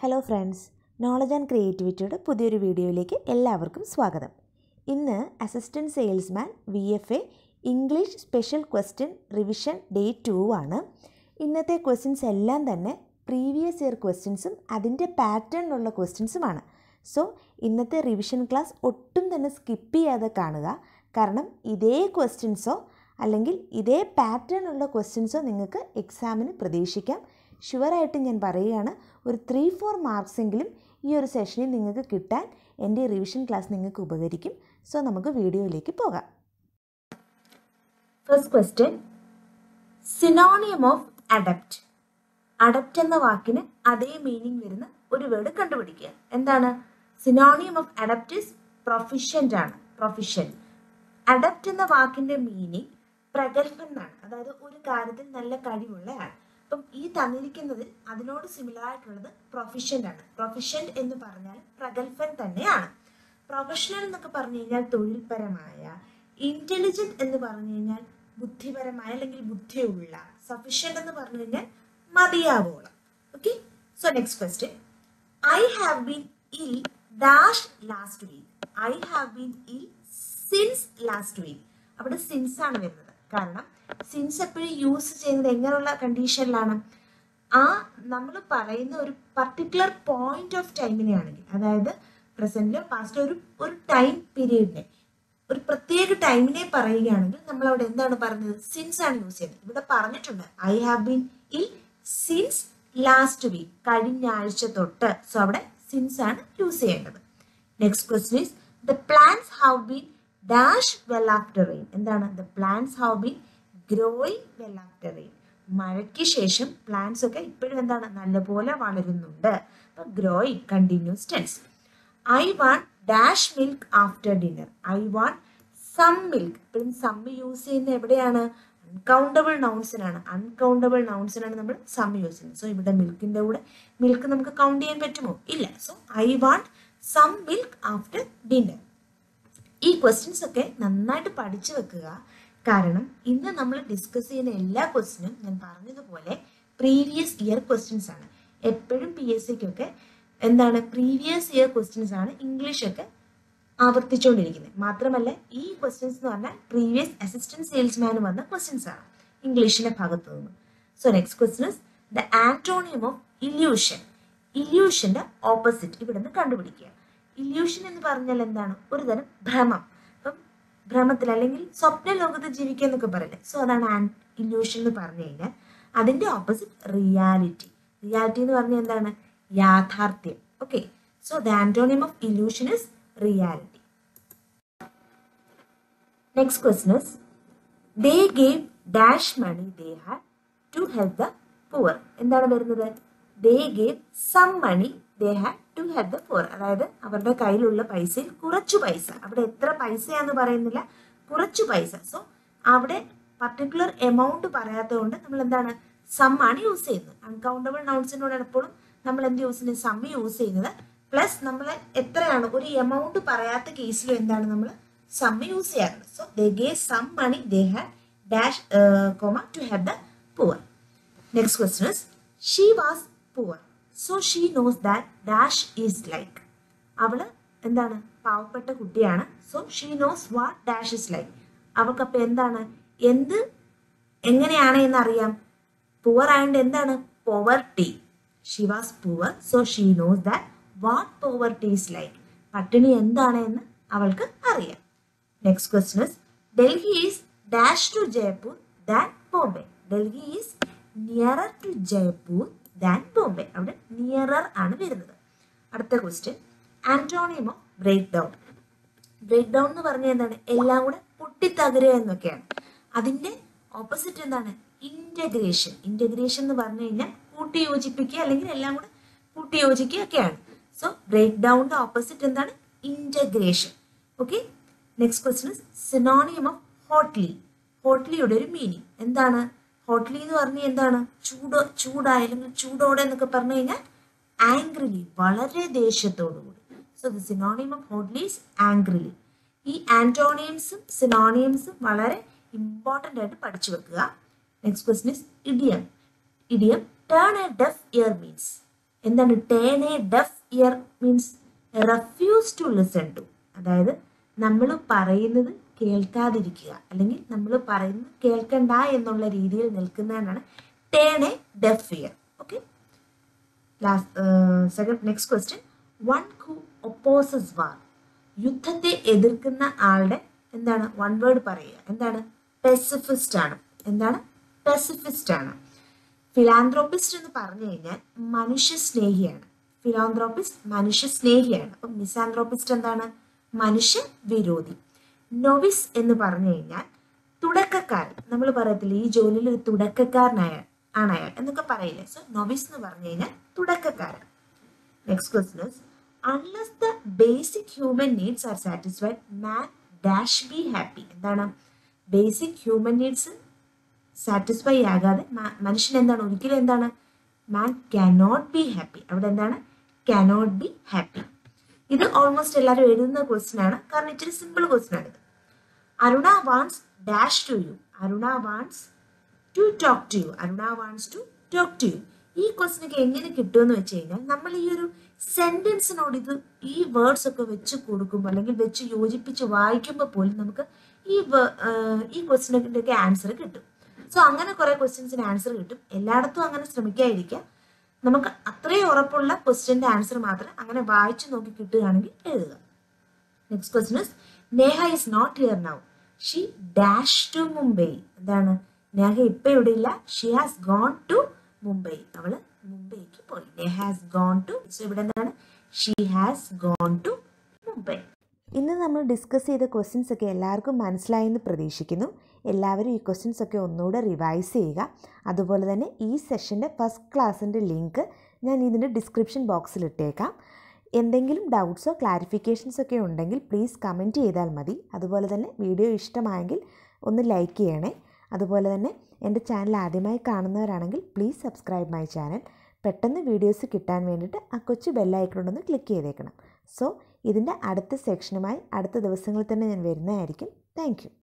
hello friends knowledge and ക്രിയേറ്റിവിറ്റിയുടെ പുതിയൊരു വീഡിയോയിലേക്ക് എല്ലാവർക്കും സ്വാഗതം ഇന്ന് assistant salesman V F A English special question revision day two ആണ് ഇന്നത്തെ ക്വസ്റ്റ്യൻസ് എല്ലാം തന്നെ പ്രീവിയസ് ഇയർ ക്വസ്റ്റ്യൻസും അതിൻ്റെ പാറ്റേണിലുള്ള ക്വസ്റ്റ്യൻസുമാണ് സോ ഇന്നത്തെ റിവിഷൻ ക്ലാസ് ഒട്ടും തന്നെ സ്കിപ്പ് ചെയ്യാതെ കാണുക കാരണം ഇതേ ക്വസ്റ്റ്യൻസോ അല്ലെങ്കിൽ ഇതേ പാറ്റേണുള്ള ക്വസ്റ്റ്യൻസോ നിങ്ങൾക്ക് എക്സാമിന് പ്രതീക്ഷിക്കാം ഷുവറായിട്ട് ഞാൻ പറയുകയാണ് ഒരു ത്രീ ഫോർ മാർക്സ് എങ്കിലും ഈ ഒരു സെഷനിൽ നിങ്ങൾക്ക് കിട്ടാൻ എൻ്റെ റിവിഷൻ ക്ലാസ് നിങ്ങൾക്ക് ഉപകരിക്കും സോ നമുക്ക് വീഡിയോയിലേക്ക് പോകാം first question synonym of adept adept എന്ന വാക്കിന് അതേ മീനിങ് വരുന്ന ഒരു വേർഡ് കണ്ടുപിടിക്കുക എന്താണ് synonym of adept is proficient ആണ് പ്രൊഫിഷ്യൻ്റ് അഡപ്റ്റ് എന്ന വാക്കിന്റെ മീനിങ് പ്രഗത്ഭൻ എന്നാണ് അതായത് ഒരു കാര്യത്തിൽ നല്ല കഴിവുള്ളയാണ് അപ്പം ഈ തന്നിരിക്കുന്നതിൽ അതിനോട് സിമിലർ ആയിട്ടുള്ളത് പ്രൊഫിഷ്യൻ്റ് ആണ് പ്രൊഫിഷ്യൻ്റ് എന്ന് പറഞ്ഞാൽ പ്രഗത്ഭൻ തന്നെയാണ് പ്രൊഫഷണൽ എന്നൊക്കെ പറഞ്ഞു കഴിഞ്ഞാൽ തൊഴിൽപരമായ ഇന്റലിജന്റ് എന്ന് പറഞ്ഞു കഴിഞ്ഞാൽ ബുദ്ധിപരമായ അല്ലെങ്കിൽ ബുദ്ധിയുള്ള സഫിഷ്യന്റ് എന്ന് പറഞ്ഞു കഴിഞ്ഞാൽ മതിയാവോളം okay so next question I have been ill dash last week I have been ill since last week അവിടെ സിൻസ് ആണ് വരുന്നത് കാരണം സിൻസ് എപ്പോഴും യൂസ് ചെയ്യുന്നത് എങ്ങനെയുള്ള കണ്ടീഷനിലാണ് ആ നമ്മൾ പറയുന്ന ഒരു പർട്ടിക്കുലർ പോയിന്റ് ഓഫ് ടൈമിനെയാണെങ്കിൽ അതായത് പ്രസന്റിലോ പാസ്റ്റിലോ ഒരു ഒരു ടൈം പീരീഡിനെ ഒരു പ്രത്യേക ടൈമിനെ പറയുകയാണെങ്കിൽ നമ്മൾ അവിടെ എന്താണ് പറഞ്ഞത് സിൻസ് ആണ് യൂസ് ചെയ്യുന്നത് ഇവിടെ പറഞ്ഞിട്ടുണ്ട് I have been ill since last week കഴിഞ്ഞ ആഴ്ച തൊട്ട് സോ അവിടെ സിൻസ് ആണ് യൂസ് ചെയ്യേണ്ടത് next question is the plants have been dash well after rain എന്താണ് the plants have been growing well after rain മഴയ്ക്ക് ശേഷം പ്ലാന്റ്സ് ഒക്കെ ഇപ്പോഴും എന്താണ് നല്ലപോലെ വളരുന്നുണ്ട് അപ്പൊ growing continuous tense I want dash milk after dinner I want some milk ഇപ്പോഴും സം യൂസ് ചെയ്യുന്ന എവിടെയാണ് അൺകൗണ്ടബിൾ നൗൺസിനാണ് അൺകൗണ്ടബിൾ നൗൺസിനാണ് നമ്മൾ സം യൂസ് ചെയ്യുന്നത് സോ ഇവിടെ മിൽക്കിന്റെ കൂടെ മിൽക്ക് നമുക്ക് കൗണ്ട് ചെയ്യാൻ പറ്റുമോ ഇല്ല so I want some milk after dinner ഈ ക്വസ്റ്റ്യൻസ് ഒക്കെ നന്നായിട്ട് പഠിച്ചു വെക്കുക കാരണം ഇന്ന് നമ്മൾ ഡിസ്കസ് ചെയ്യുന്ന എല്ലാ ക്വസ്റ്റിനും ഞാൻ പറഞ്ഞതുപോലെ പ്രീവിയസ് ഇയർ ക്വസ്റ്റ്യൻസ് ആണ് എപ്പോഴും പി എസ് സിക്കൊക്കെ എന്താണ് പ്രീവിയസ് ഇയർ ക്വസ്റ്റ്യൻസ് ആണ് ഇംഗ്ലീഷൊക്കെ ആവർത്തിച്ചുകൊണ്ടിരിക്കുന്നത് മാത്രമല്ല ഈ ക്വസ്റ്റ്യൻസ് എന്ന് പറഞ്ഞാൽ പ്രീവിയസ് അസിസ്റ്റന്റ് സെയിൽസ്മാൻ വന്ന ക്വസ്റ്റ്യൻസ് ആണ് ഇംഗ്ലീഷിന്റെ ഭാഗത്തു നിന്ന് so next question is the antonym of illusion ഇല്യൂഷന്റെ ഓപ്പോസിറ്റ് ഇവിടെ നിന്ന് കണ്ടുപിടിക്കുക ഇല്യൂഷൻ എന്ന് പറഞ്ഞാൽ എന്താണ് ഒരു തരം ഭ്രമം അപ്പം ഭ്രമത്തിൽ അല്ലെങ്കിൽ സ്വപ്ന ലോകത്ത് ജീവിക്കുക എന്നൊക്കെ പറയില്ലേ സോ അതാണ് ആൻ ഇല്യൂഷൻ എന്ന് പറഞ്ഞു കഴിഞ്ഞാൽ അതിന്റെ ഓപ്പോസിറ്റ് റിയാലിറ്റി റിയാലിറ്റി എന്ന് പറഞ്ഞാൽ എന്താണ് യാഥാർത്ഥ്യം okay so the antonym of illusion is reality next question is they gave dash money they had to help the poor എന്താണ് വരുന്നത് they gave some money they had to help the poor അതായത് അവരുടെ കയ്യിലുള്ള പൈസയിൽ കുറച്ചു പൈസ അവിടെ എത്ര പൈസയാന്ന് പറയുന്നില്ല കുറച്ചു പൈസ സോ അവിടെ പർട്ടിക്കുലർ എമൗണ്ട് പറയാത്തതുകൊണ്ട് നമ്മൾ എന്താണ് സം ആണ് യൂസ് ചെയ്യുന്നത് അൺകൗണ്ടബിൾ നൗൺസിനോട് എപ്പോഴും നമ്മൾ എന്ത് യൂസ് ചെയ്യുന്നത് സം യൂസ് ചെയ്യുന്നത് പ്ലസ് നമ്മൾ എത്രയാണ് ഒരു എമൗണ്ട് പറയാത്ത കേസിലും എന്താണ് നമ്മൾ സം യൂസ് ചെയ്യാറുണ്ട് so they gave some money they had dash comma to have the poor next question is she was poor so she knows that dash is like അവള് എന്താണ് പാവപ്പെട്ട കുട്ടിയാണ് so she knows what dash is like അവൾക്കപ്പോൾ എന്താണ് എന്ത് എങ്ങനെയാണ് എന്നറിയാം poor ആയതുകൊണ്ട് എന്താണ് poverty she was poor so she knows that what poverty is like പട്ടിണി എന്താണ് എന്ന് അവൾക്ക് അറിയാം next question is Delhi is dash to Jaipur than Bombay Delhi is nearer to Jaipur than Bombay അവിടെ നിയറർ ആണ് വരുന്നത് അടുത്ത question antonym of break down break down എന്ന് പറഞ്ഞാൽ എന്താണ് എല്ലാം കൂടെ പൊട്ടിത്തകരുക എന്നൊക്കെയാണ് അതിന്റെ ഓപ്പോസിറ്റ് എന്താണ് ഇന്റഗ്രേഷൻ ഇന്റഗ്രേഷൻ എന്ന് പറഞ്ഞു കഴിഞ്ഞാൽ കൂട്ടി യോജിപ്പിക്കുക അല്ലെങ്കിൽ എല്ലാം കൂടെ കൂട്ടി യോജിക്കുക ഒക്കെയാണ് സോ ബ്രേക്ക് ഡൗണിന്റെ ഓപ്പോസിറ്റ് എന്താണ് integration okay next question is synonym of hotly ഹോട്ട്ലിയുടെ ഒരു മീനിങ് എന്താണ് ഹോട്ട്ലി എന്ന് പറഞ്ഞാൽ എന്താണ് ചൂട് ചൂടായ അല്ലെങ്കിൽ ചൂടോടെ എന്നൊക്കെ പറഞ്ഞു കഴിഞ്ഞാൽ ആംഗ്രിലി വളരെ ദേഷ്യത്തോടു കൂടി so the synonym of hotly is angrily ഈ ആന്റോണിയംസും സിനോണിയംസും വളരെ ഇമ്പോർട്ടൻ്റ് ആയിട്ട് പഠിച്ചു വെക്കുക next question is idiom idiom turn a deaf ear means എന്താണ് turn a deaf ear means refuse to listen to അതായത് നമ്മൾ പറയുന്നത് കേൾക്കാതിരിക്കുക അല്ലെങ്കിൽ നമ്മൾ പറയുന്നത് കേൾക്കണ്ട എന്നുള്ള രീതിയിൽ നിൽക്കുന്നതിനാണ് turn a deaf ear okay last second next question one who opposes war യുദ്ധത്തെ എതിർക്കുന്ന ആളുടെ എന്താണ് വൺ വേർഡ് പറയുക എന്താണ് പെസിഫിസ്റ്റ് ആണ് എന്താണ് പെസിഫിസ്റ്റ് ആണ് ഫിലാന്ത്രോപ്പിസ്റ്റ് എന്ന് പറഞ്ഞു കഴിഞ്ഞാൽ മനുഷ്യ സ്നേഹിയാണ് ഫിലാന്ത്രോപ്പിസ്റ്റ് മനുഷ്യ സ്നേഹിയാണ് അപ്പം മിസാന്ത്രോപ്പിസ്റ്റ് എന്താണ് മനുഷ്യ വിരോധി നൊവിസ് എന്ന് പറഞ്ഞു കഴിഞ്ഞാൽ തുടക്കക്കാരൻ നമ്മൾ പറയത്തില്ല ഈ ജോലിയിൽ ഒരു തുടക്കക്കാരനായ ആണ് അയാൾ എന്നൊക്കെ പറയില്ലേ സോ നൊവിസ് എന്ന് പറഞ്ഞു കഴിഞ്ഞാൽ തുടക്കക്കാരൻ next question is unless the basic human needs are satisfied man dash be happy എന്താണ് ബേസിക് ഹ്യൂമൻ നീഡ്സ് സാറ്റിസ്ഫൈ ആകാതെ മനുഷ്യൻ എന്താണ് ഒരിക്കലും എന്താണ് മാൻ കാനോട്ട് ബി ഹാപ്പി അവിടെ എന്താണ് കാനോട്ട് ബി ഹാപ്പി ഇത് ഓൾമോസ്റ്റ് എല്ലാവരും എഴുതുന്ന ക്വസ്റ്റ്യൻ ആണ് കാരണം ഇച്ചിരി സിമ്പിൾ ക്വസ്റ്റ്യൻ ആണ് ഇത് Aruna wants dash to you Aruna wants to talk to you Aruna wants to talk to you ഈ ക്വസ്റ്റിനൊക്കെ എങ്ങനെ കിട്ടുമെന്ന് വെച്ച് കഴിഞ്ഞാൽ നമ്മൾ ഈ ഒരു സെന്റൻസിനോട് ഇത് ഈ വേർഡ്സ് ഒക്കെ വെച്ച് കൊടുക്കുമ്പോൾ അല്ലെങ്കിൽ വെച്ച് യോജിപ്പിച്ച് വായിക്കുമ്പോൾ പോലും നമുക്ക് ഈ ഈ ക്വസ്റ്റിനൊക്കെ ഒക്കെ ആൻസർ കിട്ടും സോ അങ്ങനെ കുറെ ക്വസ്റ്റ്യൻസിന് ആൻസർ കിട്ടും എല്ലായിടത്തും അങ്ങനെ ശ്രമിക്കാതിരിക്കുക നമുക്ക് അത്രയും ഉറപ്പുള്ള ക്വസ്റ്റ്യൻ്റെ ആൻസർ മാത്രം അങ്ങനെ വായിച്ചു നോക്കി കിട്ടുകയാണെങ്കിൽ എഴുതുക next question is Neha is not here now she dash to Mumbai എന്താണ് നേഹ ഇപ്പൊ ഇവിടെ ഇല്ല she has gone to Mumbai അവള് മുംബൈക്ക് പോയി Neha has gone to so ഇവിടെ എന്താണ് she has gone to Mumbai ഇന്ന് നമ്മൾ ഡിസ്കസ് ചെയ്ത ക്വസ്റ്റ്യൻസ് ഒക്കെ എല്ലാവർക്കും മനസ്സിലായെന്ന് പ്രതീക്ഷിക്കുന്നു എല്ലാവരും ഈ ക്വസ്റ്റ്യൻസ് ഒക്കെ ഒന്നുകൂടെ റിവൈസ് ചെയ്യുക അതുപോലെ തന്നെ ഈ സെഷൻ്റെ ഫസ്റ്റ് ക്ലാസ്സിൻ്റെ ലിങ്ക് ഞാൻ ഇതിൻ്റെ ഡിസ്ക്രിപ്ഷൻ ബോക്സിൽ ഇട്ടേക്കാം എന്തെങ്കിലും ഡൗട്ട്സോ ക്ലാരിഫിക്കേഷൻസ് ഒക്കെ ഉണ്ടെങ്കിൽ പ്ലീസ് കമൻറ്റ് ചെയ്താൽ മതി അതുപോലെ തന്നെ വീഡിയോ ഇഷ്ടമായെങ്കിൽ ഒന്ന് ലൈക്ക് ചെയ്യണേ അതുപോലെ തന്നെ എൻ്റെ ചാനൽ ആദ്യമായി കാണുന്നവരാണെങ്കിൽ പ്ലീസ് സബ്സ്ക്രൈബ് മൈ ചാനൽ പെട്ടെന്ന് വീഡിയോസ് കിട്ടാൻ വേണ്ടിയിട്ട് ആ കൊച്ചു ബെല്ലൈക്കണൊന്ന് ക്ലിക്ക് ചെയ്തേക്കണം സോ ഇതിൻ്റെ അടുത്ത സെക്ഷനുമായി അടുത്ത ദിവസങ്ങളിൽ തന്നെ ഞാൻ വരുന്നതായിരിക്കും താങ്ക്